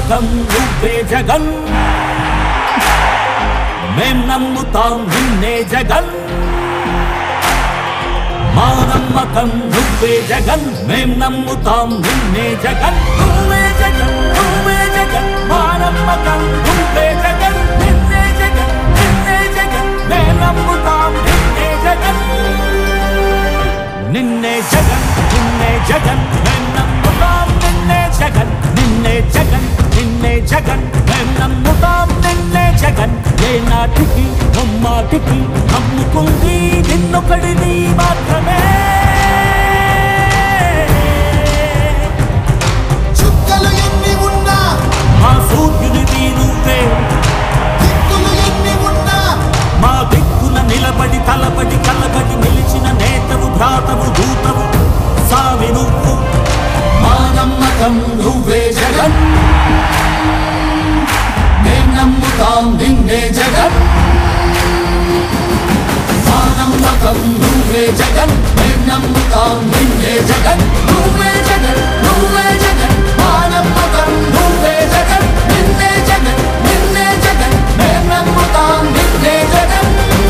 నమ్మకం నువ్వే జగన్ మేం నమ్ముతాం నిన్నే జగన్ మా నమ్మకం నువ్వే జగన్ మేం నమ్ముతాం నిన్నే జగన్ నువ్వే జగన్ నువ్వే జగన్ మా నమ్మకం నువ్వే జగన్ నిన్నే జగన్ నిన్నే జగన్ మేం నమ్ముతాం నిన్నే జగన్ నిన్నే జగన్ నిన్నే జగన్ మేం నమ్ముతాం నిన్నే జగన్ నిన్నే జగన్ నిన్నే జగన్ మేం నమ్ముతాం నిన్నే జగన్ ఏ నాటికి నమ్మాటికి నమ్ముకుంది నిన్నొకడిని మాత్రమే చుక్కలు ఎన్ని ఉన్నా మా సూర్యునివి నువ్వే దిక్కులు ఎన్ని ఉన్నా మా దిక్కున నిలబడి తలబడి కలబడి నిలిచిన నేతవు భ్రాతవు దూతవు సావి నువ్వు మా నమ్మకం నువ్వే జగన్ మేం నమ్ముతాం నిన్నే జగన్ మా నమ్మకం నువ్వే జగన్ మేం నమ్ముతాం నిన్నే జగన్ నువ్వే జగన్ నువ్వే జగన్ మా నమ్మకం నువ్వే జగన్ నిన్నే జగన్ నిన్నే జగన్ మేం నమ్ముతాం నిన్నే జగన్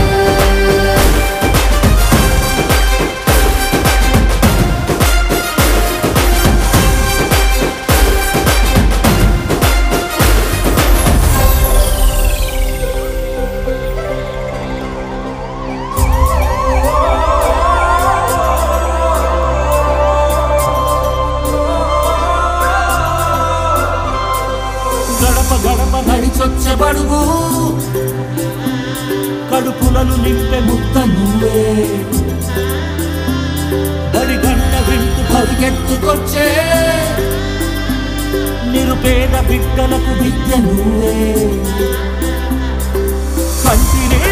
గడప గడప నడిచొచ్చే బడుగు కడుపులను నింపే ముద్ద నువ్వే బడి గంట వింటూ పరిగెత్తుకొచ్చే నిరుపేద బిడ్డలకు విద్య నువ్వే కంటినే